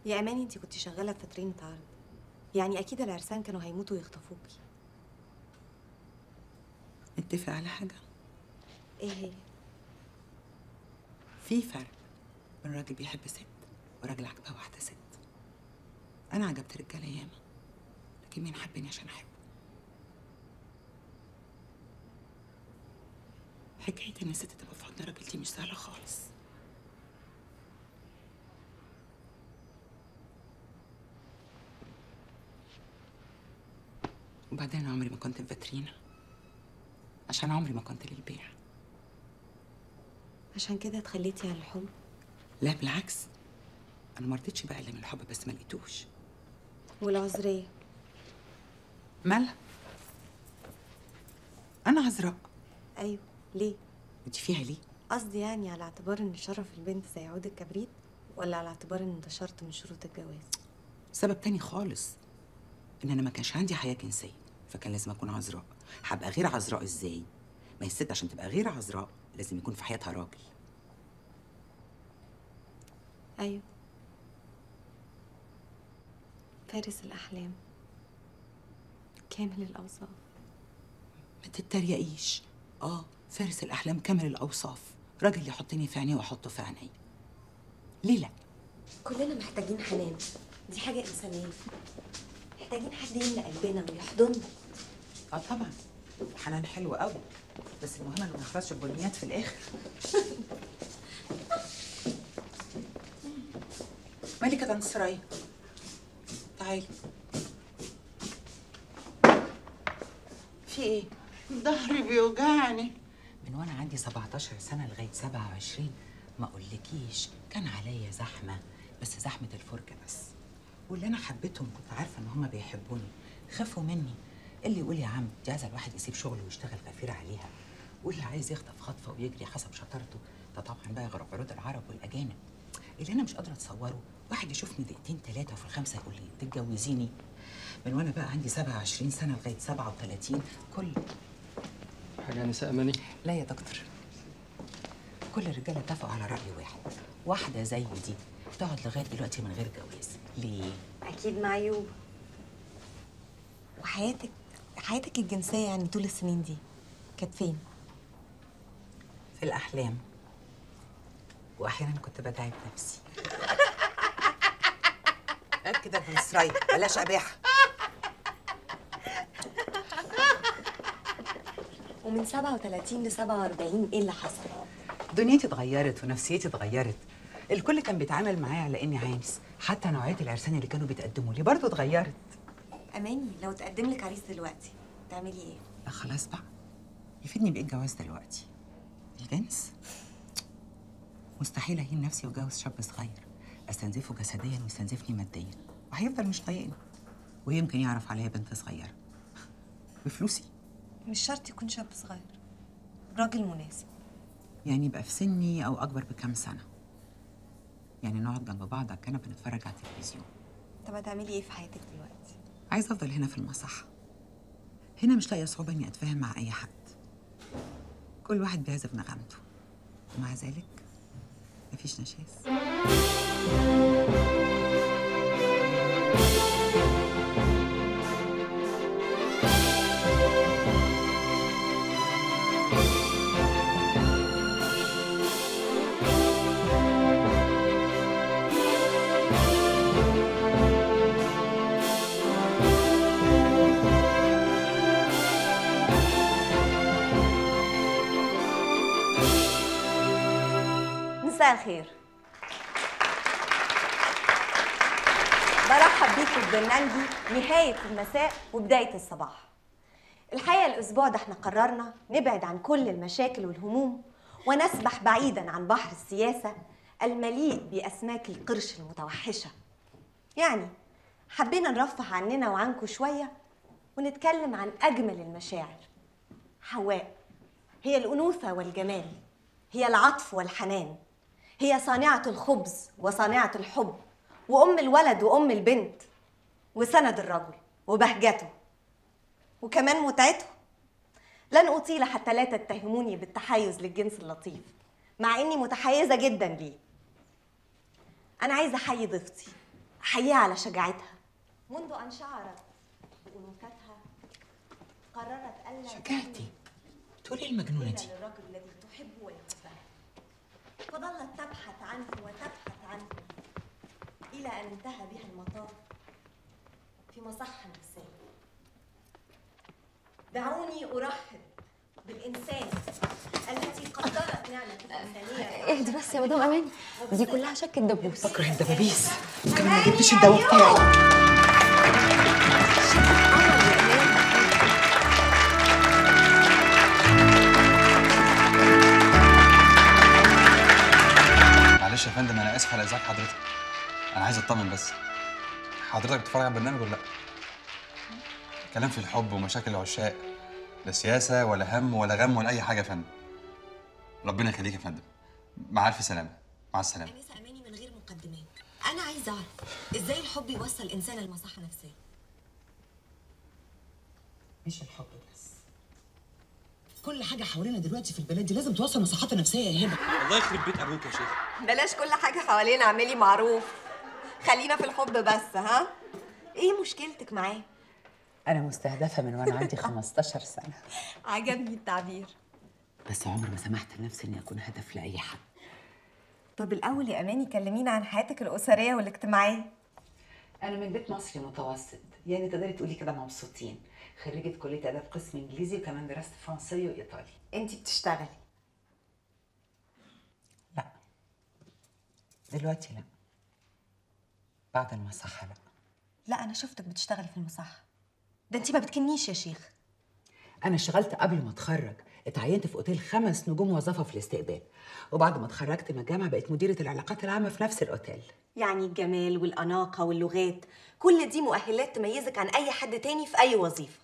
يا اماني انت كنت شغاله في فترينة عرض يعني اكيد العرسان كانوا هيموتوا ويخطفوكي نتفق على حاجة ايه هي في فرق بين راجل بيحب ست وراجل عجبها واحدة ست أنا عجبت رجالة ياما لكن مين حبني عشان أحبه حكاية إن الست تبقى في حضن راجل دي مش سهلة خالص وبعدين أنا عمري ما كنت في فاترينا عشان عمري ما كنت للبيع عشان كده اتخليتي عن الحب لا بالعكس انا ما رضيتش بقى الا من الحب بس ما لقيتوش والعذريه مالها انا عذراء ايوه ليه انت فيها ليه قصدي يعني على اعتبار ان شرف البنت زي عود الكبريت ولا على اعتبار ان ده شرط من شروط الجواز سبب تاني خالص ان انا ما كانش عندي حياه جنسيه فكان لازم اكون عذراء هبقى غير عذراء ازاي ما هي الست عشان تبقى غير عذراء لازم يكون في حياتها راجل ايوه فارس الاحلام كامل الاوصاف ما تتريقيش اه فارس الاحلام كامل الاوصاف راجل يحطني في عينيه واحطه في عيني ليه لا كلنا محتاجين حنان دي حاجه انسانيه محتاجين حد يملى قلبنا ويحضننا اه طبعا حنان حلو قوي بس المهم انه ما يخلصش بنيات في الاخر مالك يا طنط سرايا تعالي في ايه ظهري بيوجعني من وانا عندي 17 سنه لغايه 27 ما اقولكيش كان عليا زحمه بس زحمه الفرجه بس واللي انا حبيتهم كنت عارفه ان هما بيحبوني خافوا مني اللي يقول يا عم دي عايزه الواحد يسيب شغله ويشتغل غفير عليها واللي عايز يخطف خطفه ويجري حسب شطارته ده طبعا بقى غير عروض العرب والاجانب اللي انا مش قادره اتصوره واحد يشوفني دقيقتين ثلاثه وفي الخمسه يقول لي تتجوزيني من وانا بقى عندي 27 سنه لغايه 37 كل حاجة يا نساء أماني لا يا دكتور كل الرجاله اتفقوا على راي واحد واحده زي دي تقعد لغايه دلوقتي من غير جواز ليه اكيد معيوب وحياتك حياتك الجنسيه يعني طول السنين دي كانت فين في الاحلام واحيانا كنت بتعب نفسي هات كده يا سراي بلاش اباحه ومن 37 ل 47 ايه اللي حصل دنيتي اتغيرت ونفسيتي اتغيرت الكل كان بيتعامل معايا على اني عانس حتى نوعيه العرسان اللي كانوا بيتقدموا لي برضه اتغيرت اماني لو تقدم لك عريس دلوقتي تعملي ايه لا خلاص بقى يفيدني بايه الجواز دلوقتي الجنس مستحيل اهين نفسي واتجوز شاب صغير استنزفه جسديا ويستنزفني ماديا وهيفضل مش طايقني ويمكن يعرف عليا بنت صغيره بفلوسي مش شرط يكون شاب صغير راجل مناسب يعني يبقى في سني او اكبر بكام سنه يعني نقعد جنب بعض على الكنبه نتفرج على التلفزيون طب هتعملي ايه في حياتك دلوقتي عايزه افضل هنا في المصح هنا مش لاقيه صعوبه اني اتفاهم مع اي حد كل واحد بيعزف نغمته ومع ذلك مفيش نشاز مساء الخير برحب بيكم في برنامجي نهاية المساء وبداية الصباح الحقيقة الأسبوع ده احنا قررنا نبعد عن كل المشاكل والهموم ونسبح بعيدا عن بحر السياسة المليء بأسماك القرش المتوحشة يعني حبينا نرفه عننا وعنكم شوية ونتكلم عن أجمل المشاعر حواء هي الأنوثة والجمال هي العطف والحنان هي صانعة الخبز وصانعة الحب وأم الولد وأم البنت وسند الرجل وبهجته وكمان متعته لن أطيل حتى لا تتهموني بالتحيز للجنس اللطيف مع إني متحيزة جدا ليه أنا عايزة أحيي ضيفتي أحييها على شجاعتها منذ أن شعرت بأنوثتها قررت ألا شجعتي تقولي المجنونة إلا دي للرجل الذي تحبه ويحبها فظلت تبحث عنه وتبحث عنه إلى أن انتهى بها المطاف في مصحة نفسية دعوني أرحب بالإنسان التي قدرت نعمة الإنسانية اهدي بس يا مدام امان دي كلها شك الدبوس بكره الدبابيس كمان ما جبتش الدواء بتاعي معلش يا فندم انا اسف على ازعاج حضرتك انا عايز اطمن بس حضرتك بتتفرج على البرنامج ولا لا كلام في الحب ومشاكل العشاق لا سياسه ولا هم ولا غم ولا اي حاجه يا فندم ربنا يخليك يا فندم مع الف سلامه مع السلامه أنسة أماني من غير مقدمات أنا عايزة أعرف إزاي الحب يوصل الإنسان لمصحة نفسية مش الحب بس كل حاجة حوالينا دلوقتي في البلد دي لازم توصل مصحات نفسية يا هبة الله يخرب بيت ابوك يا شيخ بلاش كل حاجة حوالينا اعملي معروف خلينا في الحب بس ها ايه مشكلتك معاه انا مستهدفه من وانا عندي 15 سنه عجبني التعبير بس عمري ما سمحت لنفسي اني اكون هدف لاي حد طب الاول يا اماني كلمينا عن حياتك الاسريه والاجتماعيه انا من بيت مصري متوسط يعني تقدري تقولي كده مبسوطين خريجه كليه اداب قسم انجليزي وكمان درست فرنسي وايطالي انت بتشتغلي لا دلوقتي لا بعد المصحه لا لا انا شفتك بتشتغلي في المصحه ده انت ما بتكنيش يا شيخ انا اشتغلت قبل ما اتخرج اتعينت في اوتيل خمس نجوم موظفه في الاستقبال وبعد ما اتخرجت من الجامعه بقيت مديره العلاقات العامه في نفس الاوتيل يعني الجمال والاناقه واللغات كل دي مؤهلات تميزك عن اي حد تاني في اي وظيفه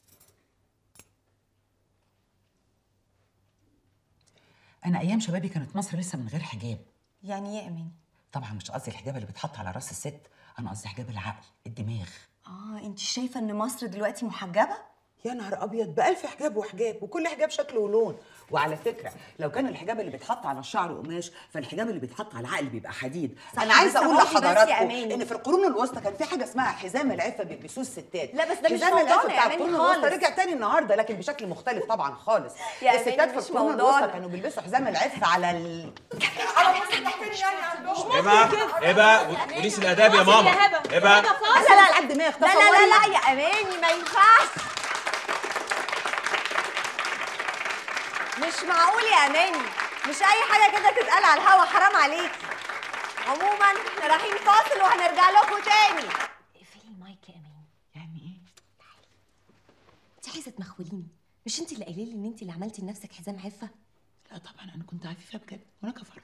انا ايام شبابي كانت مصر لسه من غير حجاب يعني ايه يا اماني طبعا مش قصدي الحجاب اللي بيتحط على راس الست انا قصدي حجاب العقل الدماغ اه انت شايفه ان مصر دلوقتي محجبه يا نهار ابيض بألف حجاب وحجاب وكل حجاب شكله ولون وعلى فكره لو كان الحجاب اللي بيتحط على الشعر قماش فالحجاب اللي بيتحط على العقل بيبقى حديد صح، انا عايزه بس اقول هقولي بس يا لحضراتكم أماني. ان في القرون الوسطى كان في حاجه اسمها حزام العفه بيلبسوه الستات لا، بس ده مش حزام موضوعنا العفه يا بتاع أماني القرون الوسطى خالص. رجع تاني النهارده لكن بشكل مختلف طبعا خالص يا أماني الستات في مش القرون موضوعنا. الوسطى كانوا بيلبسوا حزام العفه على ال... هبه هبه وليس الاداب يا ماما هبه لا لا لا الدماغ لا لا لا لا يا اماني ما ينفعش مش معقول يا اماني مش اي حاجه كده تتقال على الهوا حرام عليك عموما احنا رايحين فاصل وهنرجع لكم تاني اقفلي المايك يا اماني يعني ايه انت عايزه تمخوليني مش انت اللي قايله لي ان انت اللي عملتي لنفسك حزام عفه لا طبعا انا كنت عفيفه بجد وانا كفرت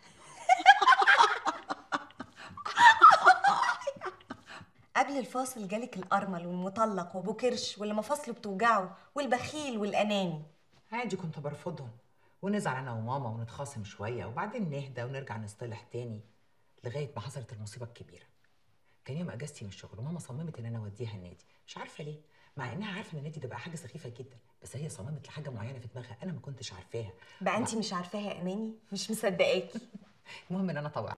قبل الفاصل جالك الارمل والمطلق وابو كرش واللي مفاصله بتوجعه والبخيل والاناني عادي كنت برفضهم ونزعل انا وماما ونتخاصم شويه وبعدين نهدى ونرجع نصطلح تاني لغايه ما حصلت المصيبه الكبيره كان يوم اجازتي من الشغل وماما صممت ان انا اوديها النادي مش عارفه ليه مع انها عارفه ان النادي ده بقى حاجه سخيفه جدا بس هي صممت لحاجه معينه في دماغها انا ما كنتش عارفاها بقى انت مش عارفاها يا اماني مش مصدقاكي المهم ان انا طوعت